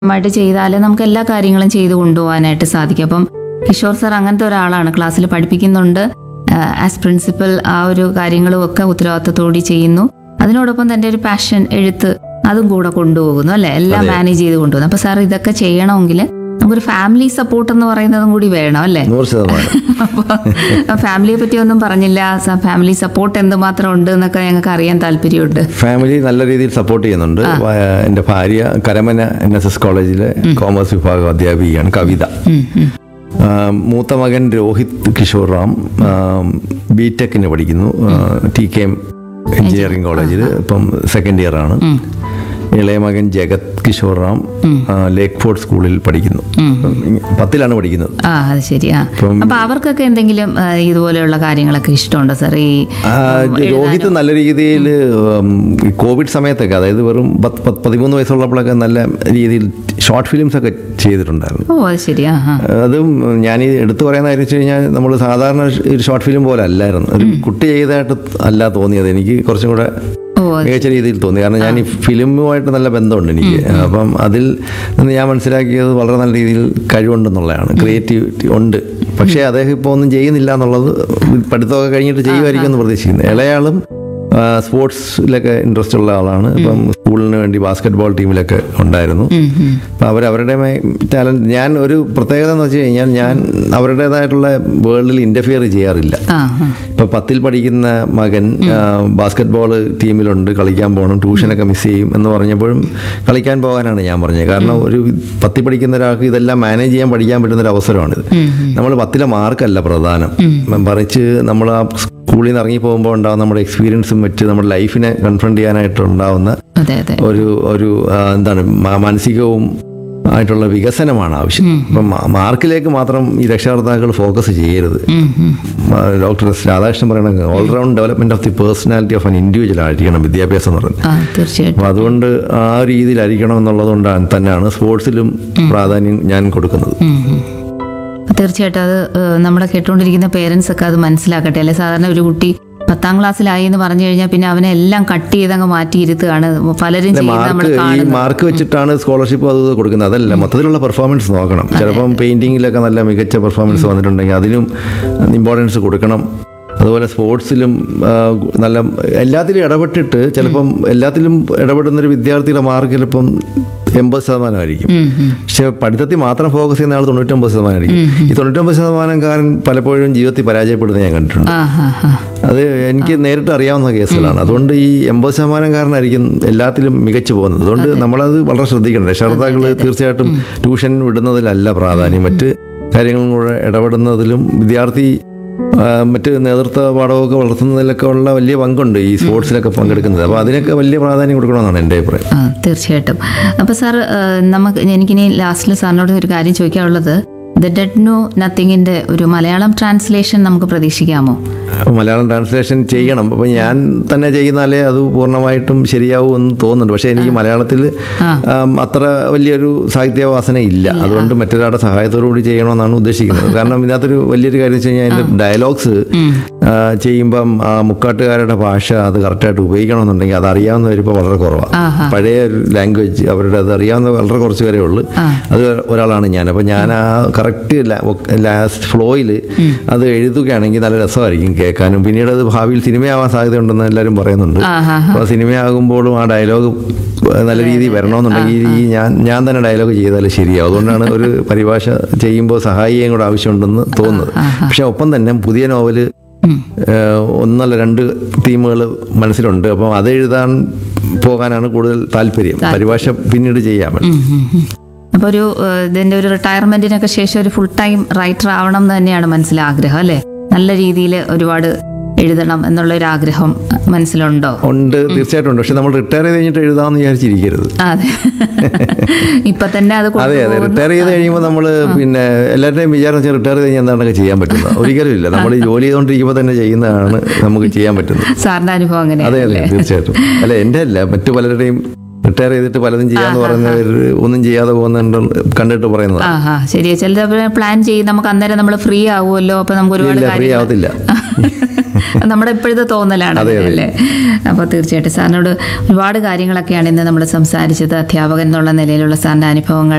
മായിട്ട് ചെയ്താൽ നമുക്ക് എല്ലാ കാര്യങ്ങളും ചെയ്തു കൊണ്ടുപോകാനായിട്ട് സാധിക്കും അപ്പം കിഷോർ സാർ അങ്ങനത്തെ ഒരാളാണ് ക്ലാസ്സിൽ പഠിപ്പിക്കുന്നുണ്ട് ആസ് പ്രിൻസിപ്പൽ ആ ഒരു കാര്യങ്ങളും ഒക്കെ ഉത്തരവാദിത്തത്തോടെ ചെയ്യുന്നു അതിനോടൊപ്പം തന്റെ ഒരു പാഷൻ എഴുത്ത് അതും കൂടെ കൊണ്ടുപോകുന്നു അല്ലെ എല്ലാം മാനേജ് ചെയ്ത് കൊണ്ടുപോകുന്നു അപ്പൊ സാർ ഇതൊക്കെ ചെയ്യണമെങ്കിൽ നമുക്കൊരു ഫാമിലി സപ്പോർട്ട് എന്ന് പറയുന്നതും കൂടി വേണം അല്ലേ നൂറ് ശതമാനം അപ്പോൾ ഫാമിലിയെ പറ്റി ഒന്നും പറഞ്ഞില്ല ഫാമിലി സപ്പോർട്ട് എന്തുമാത്രം ഉണ്ട് എന്നൊക്കെ ഞങ്ങൾക്ക് അറിയാൻ താല്പര്യമുണ്ട് ഫാമിലി നല്ല രീതിയിൽ സപ്പോർട്ട് ചെയ്യുന്നുണ്ട് വ- എൻ്റെ ഭാര്യ കരമന എൻ എസ് എസ് കോളേജിലെ കോമേഴ്സ് വിഭാഗം അധ്യാപികയാണ് കവിത ഉം, ഉം. ആ, മൂത്ത മകൻ രോഹിത് കിഷോർ റാം ബി ടെക്കിന് പഠിക്കുന്നു ടി കെ എം എഞ്ചിനീയറിംഗ് കോളേജിൽ ഇപ്പം സെക്കൻഡ് ഇയർ ആണ് ഇളയ മകൻ ജഗത് കിഷോർ റാം ആ, ലേക്ക് ഫോർട്ട് സ്കൂളിൽ പഠിക്കുന്നു പത്തിലാണ് പഠിക്കുന്നത് ആ അത് ശരി ആ ഇപ്പം- അപ്പൊ അവർക്കൊക്കെ എന്തെങ്കിലും ആ, ഇതുപോലെയുള്ള കാര്യങ്ങളൊക്കെ ഇഷ്ടമുണ്ടോ സാർ ഈ ആ, രോഹിത് നല്ല രീതിയിൽ ഈ കോവിഡ് സമയത്തൊക്കെ അതായത് വെറും പത്ത് പത്ത് പതിമൂന്ന് വയസ്സുള്ളപ്പോഴൊക്കെ നല്ല രീതിയിൽ ഷോർട്ട് ഫിലിംസ് ഒക്കെ ചെയ്തിട്ടുണ്ടായിരുന്നു ഓ അത് ശരി ആ ആ അതും ഞാൻ ഈ എടുത്തു പറയുന്ന കാര്യം വെച്ച് കഴിഞ്ഞാൽ നമ്മൾ സാധാരണ ഒരു ഷോർട്ട് ഫിലിം പോലെ അല്ലായിരുന്നു ഒരു കുട്ടി ചെയ്തതായിട്ട് അല്ല തോന്നിയത് എനിക്ക് കുറച്ചും കൂടെ ഓ അത് മികച്ച രീതിയിൽ തോന്നി കാരണം ഞാൻ ഈ ഫിലിമുമായിട്ട് നല്ല ബന്ധമുണ്ട് എനിക്ക് അപ്പം അതിൽ നിന്ന് ഞാൻ മനസ്സിലാക്കിയത് വളരെ നല്ല രീതിയിൽ കഴിവുണ്ടെന്നുള്ളതാണ് ക്രിയേറ്റിവിറ്റി ഉണ്ട് പക്ഷേ അദ്ദേഹം ഇപ്പോൾ ഒന്നും ചെയ്യുന്നില്ല എന്നുള്ളത് പഠിത്തമൊക്കെ കഴിഞ്ഞിട്ട് ചെയ്യുമായിരിക്കും എന്ന് പ്രതീക്ഷിക്കുന്നു ഇളയാളും ആ, സ്പോർട്സിലൊക്കെ ഇൻട്രസ്റ്റ് ഉള്ള ആളാണ് ഇപ്പം സ്കൂളിന് വേണ്ടി ബാസ്കറ്റ് ബോൾ ടീമിലൊക്കെ ഉണ്ടായിരുന്നു ഉം, ഉം. അപ്പം അവർ അവരുടെ ടാലൻറ്റ് ഞാൻ ഒരു പ്രത്യേകത എന്ന് വെച്ച് കഴിഞ്ഞാൽ ഞാൻ അവരുടേതായിട്ടുള്ള വേൾഡിൽ ഇൻ്റർഫിയർ ചെയ്യാറില്ല ആ ആ ഇപ്പൊ പത്തിൽ പഠിക്കുന്ന മകൻ ബാസ്കറ്റ് ബോൾ ടീമിലുണ്ട് കളിക്കാൻ പോകണം ട്യൂഷനൊക്കെ മിസ് ചെയ്യും എന്ന് പറഞ്ഞപ്പോഴും കളിക്കാൻ പോകാനാണ് ഞാൻ പറഞ്ഞത് കാരണം ഒരു പത്തിൽ പഠിക്കുന്ന ഒരാൾക്ക് ഇതെല്ലാം മാനേജ് ചെയ്യാൻ പഠിക്കാൻ പറ്റുന്ന ഒരു അവസരമാണിത് നമ്മൾ പത്തിലെ മാർക്കല്ല പ്രധാനം മറിച്ച് നമ്മൾ ആ സ്കൂളിൽ നിന്ന് ഇറങ്ങി പോകുമ്പോൾ ഉണ്ടാകുന്ന നമ്മുടെ എക്സ്പീരിയൻസും വെച്ച് നമ്മുടെ ലൈഫിനെ കൺഫ്രണ്ട് ചെയ്യാനായിട്ട് ഉണ്ടാവുന്ന അതെ അതെ ഒരു ഒരു ആ, എന്താണ് മാ- മാനസികവും ആയിട്ടുള്ള വികസനമാണ് ആവശ്യം അപ്പം മാ- മാർക്കിലേക്ക് മാത്രം ഈ രക്ഷകർത്താക്കൾ ഫോക്കസ് ചെയ്യരുത് ഉം, ഉം. ആ, ഡോക്ടർ എസ് രാധാകൃഷ്ണൻ പറയുന്നത് all round development of the personality of an individual ആയിരിക്കണം വിദ്യാഭ്യാസം എന്ന് പറയുന്നത് ആ തീർച്ചയായിട്ടും അപ്പം അതുകൊണ്ട് ആ രീതിയിലായിരിക്കണം എന്നുള്ളത് കൊണ്ടാണ് തന്നെയാണ് സ്പോർട്സിലും പ്രാധാന്യം ഞാൻ കൊടുക്കുന്നത് ഉം, ഉം. തീർച്ചയായിട്ടും അത് ഏഹ്, നമ്മുടെ കേട്ടുകൊണ്ടിരിക്കുന്ന പേരൻസ് ഒക്കെ അത് മനസ്സിലാക്കട്ടെ അല്ലെ സാധാരണ ഒരു കുട്ടി പത്താം ക്ലാസ്സിലായി എന്ന് പറഞ്ഞു കഴിഞ്ഞാൽ പിന്നെ അവനെ എല്ലാം കട്ട് ചെയ്തങ്ങ് മാറ്റിയിരുത്തുകയാണ് പലരും ചെയ്യുന്നത് നമ്മൾ മാർക്ക് ഈ കാണുന്നു മാർക്ക് വെച്ചിട്ടാണ് സ്കോളർഷിപ്പ് അത് ഇത് കൊടുക്കുന്നത് അതല്ല മൊത്തത്തിലുള്ള പെർഫോമൻസ് നോക്കണം ചിലപ്പം പെയിന്റിങ്ങിലൊക്കെ നല്ല മികച്ച പെർഫോമൻസ് വന്നിട്ടുണ്ടെങ്കിൽ അതിനും ഇമ്പോർട്ടൻസ് കൊടുക്കണം അതുപോലെ സ്പോർട്സിലും ആ, നല്ല എല്ലാത്തിലും ഇടപെട്ടിട്ട് ചിലപ്പം എല്ലാത്തിലും ഇടപെടുന്ന ഒരു വിദ്യാർത്ഥിയുടെ മാർക്ക് ചിലപ്പം എൺപത് ശതമാനമായിരിക്കും ഉം, ഉം. പക്ഷെ പഠിത്തത്തിൽ മാത്രം ഫോക്കസ് ചെയ്യുന്ന ആൾ തൊണ്ണൂറ്റൊമ്പത് ശതമാനമായിരിക്കും ഈ തൊണ്ണൂറ്റൊമ്പത് ശതമാനക്കാരൻ പലപ്പോഴും ജീവിതത്തിൽ പരാജയപ്പെടുന്നത് ഞാൻ കണ്ടിട്ടുണ്ട് ആ ആ ആ അത് എനിക്ക് നേരിട്ട് അറിയാവുന്ന കേസുകളാണ് അതുകൊണ്ട് ഈ എൺപത് ശതമാനക്കാരനായിരിക്കും എല്ലാത്തിലും മികച്ചു പോകുന്നത് അതുകൊണ്ട് നമ്മളത് വളരെ ശ്രദ്ധിക്കണം രക്ഷകർത്താക്കൾ തീർച്ചയായിട്ടും ട്യൂഷൻ വിടുന്നതിലല്ല പ്രാധാന്യം മറ്റ് കാര്യങ്ങളും കൂടെ ഇടപെടുന്നതിലും വിദ്യാർത്ഥി ആ, മറ്റ് നേതൃത്വ പാഠമൊക്കെ വളർത്തുന്നതിലൊക്കെ ഉള്ള വലിയ പങ്കുണ്ട് ഈ സ്പോർട്സിലൊക്കെ പങ്കെടുക്കുന്നത് അപ്പോൾ അതിനൊക്കെ വലിയ പ്രാധാന്യം കൊടുക്കണമെന്നാണ് എൻ്റെ അഭിപ്രായം ആ തീർച്ചയായിട്ടും അപ്പോൾ സാർ നമുക്ക് എനിക്കിനി ലാസ്റ്റിൽ സാറിനോട് ഒരു കാര്യം ചോദിക്കാനുള്ളത് ദ ഡെഡ് നോ നത്തിങ്ങിൻ്റെ ഒരു മലയാളം ട്രാൻസ്ലേഷൻ നമുക്ക് പ്രതീക്ഷിക്കാമോ അപ്പോൾ മലയാളം ട്രാൻസ്ലേഷൻ ചെയ്യണം അപ്പോൾ ഞാൻ തന്നെ ചെയ്യുന്നാലേ അത് പൂർണ്ണമായിട്ടും ശരിയാവൂ എന്ന് തോന്നുന്നുണ്ട് പക്ഷേ എനിക്ക് മലയാളത്തിൽ ആം, അത്ര വലിയൊരു സാഹിത്യവാസന ഇല്ല അതുകൊണ്ട് മറ്റൊരാളുടെ സഹായത്തോടു കൂടി ചെയ്യണമെന്നാണ് ഉദ്ദേശിക്കുന്നത് കാരണം ഇതിനകത്തൊരു വലിയൊരു കാര്യം വെച്ച് കഴിഞ്ഞാൽ അതിൻ്റെ ഡയലോഗ്സ് ചെയ്യുമ്പം ആ മുക്കാട്ടുകാരുടെ ഭാഷ അത് കറക്റ്റായിട്ട് ഉപയോഗിക്കണമെന്നുണ്ടെങ്കിൽ അത് അറിയാവുന്നവരിപ്പോൾ വളരെ കുറവാണ് ആഹാ. പഴയ ഒരു ലാംഗ്വേജ് അവരുടെ അത് അറിയാവുന്ന വളരെ കുറച്ച് പേരേ ഉള്ളൂ അത് ഒരാളാണ് ഞാൻ അപ്പോൾ ഞാൻ ആ കറക്റ്റ് ലാസ്റ്റ് ഫ്ലോയിൽ അത് എഴുതുകയാണെങ്കിൽ നല്ല രസമായിരിക്കും കേൾക്കാനും പിന്നീട് അത് ഭാവിയിൽ സിനിമയാവാൻ സാധ്യതയുണ്ടെന്ന് എല്ലാവരും പറയുന്നുണ്ട് ആഹാ അപ്പോൾ സിനിമയാകുമ്പോഴും ആ ഡയലോഗ് നല്ല രീതിയിൽ വരണമെന്നുണ്ടെങ്കിൽ ഈ ഞാൻ ഞാൻ തന്നെ ഡയലോഗ് ചെയ്താൽ ശരിയാവും അതുകൊണ്ടാണ് ഒരു പരിഭാഷ ചെയ്യുമ്പോൾ സഹായിയും കൂടെ ആവശ്യമുണ്ടെന്ന് തോന്നുന്നത് പക്ഷെ ഒപ്പം തന്നെ പുതിയ നോവല് ഏഹ്, ഒന്നല്ല രണ്ട് തീമുകൾ മനസ്സിലുണ്ട് അപ്പം അത് എഴുതാൻ പോകാനാണ് കൂടുതൽ താല്പര്യം പരിഭാഷ പിന്നീട് ചെയ്യാൻ അപ്പോൾ ഒരു ഏഹ്, ഇതിന്റെ ഒരു റിട്ടയർമെന്റിനൊക്കെ ശേഷം ഒരു ഫുൾ ടൈം റൈറ്റർ ആവണം എന്ന് തന്നെയാണ് മനസ്സിലാഗ്രഹം അല്ലേ നല്ല രീതിയിൽ ഒരുപാട് എഴുതണം എന്നുള്ള ഒരു ആഗ്രഹം മനസ്സിലുണ്ടോ ഉണ്ട് തീർച്ചയായിട്ടും ഉണ്ട് പക്ഷെ നമ്മൾ റിട്ടയർ ചെയ്ത് കഴിഞ്ഞിട്ട് എഴുതാമെന്ന് വിചാരിച്ചിരിക്കരുത് അതെ ഇപ്പൊ തന്നെ അത് അതെ അതെ കൊണ്ടുപോകുന്നു. റിട്ടയർ ചെയ്ത് കഴിയുമ്പോൾ നമ്മൾ പിന്നെ എല്ലാവരുടെയും വിചാരം വെച്ചാൽ റിട്ടയർ ചെയ്ത് കഴിഞ്ഞാൽ എന്താണൊക്കെ ചെയ്യാൻ പറ്റുന്നത് ഒരിക്കലും ഇല്ല നമ്മൾ ഈ ജോലി ചെയ്തുകൊണ്ടിരിക്കുമ്പോൾ തന്നെ ചെയ്യുന്നതാണ് നമുക്ക് ചെയ്യാൻ പറ്റുന്നത് സാറിന്റെ അനുഭവം അതെ അതെ അങ്ങനെയല്ലേ തീർച്ചയായിട്ടും അല്ല എൻ്റെ അല്ല മറ്റു പലരുടെയും റിട്ടയർ ചെയ്തിട്ട് പലതും ചെയ്യാന്ന് പറയുന്നവർ ഒന്നും ചെയ്യാതെ പോകുന്നുണ്ട് കണ്ടിട്ട് പറയുന്നത് ആ ആ ശരിയാ ചിലത് പ്ലാൻ ചെയ്യും നമുക്ക് അന്നേരം നമ്മൾ ഫ്രീ ആവുമല്ലോ അപ്പൊ നമുക്ക് ഒരുപാട് ഇല്ല ഫ്രീ കാര്യങ്ങൾ ആവത്തില്ല നമ്മുടെ ഇപ്പോഴത്തെ തോന്നലാണ് അതെ, അതെ. അല്ലേ അപ്പോൾ തീർച്ചയായിട്ടും സാറിനോട് ഒരുപാട് കാര്യങ്ങളൊക്കെയാണ് ഇന്ന് നമ്മൾ സംസാരിച്ചത് അധ്യാപകൻ എന്നുള്ള നിലയിലുള്ള സാറിന്റെ അനുഭവങ്ങൾ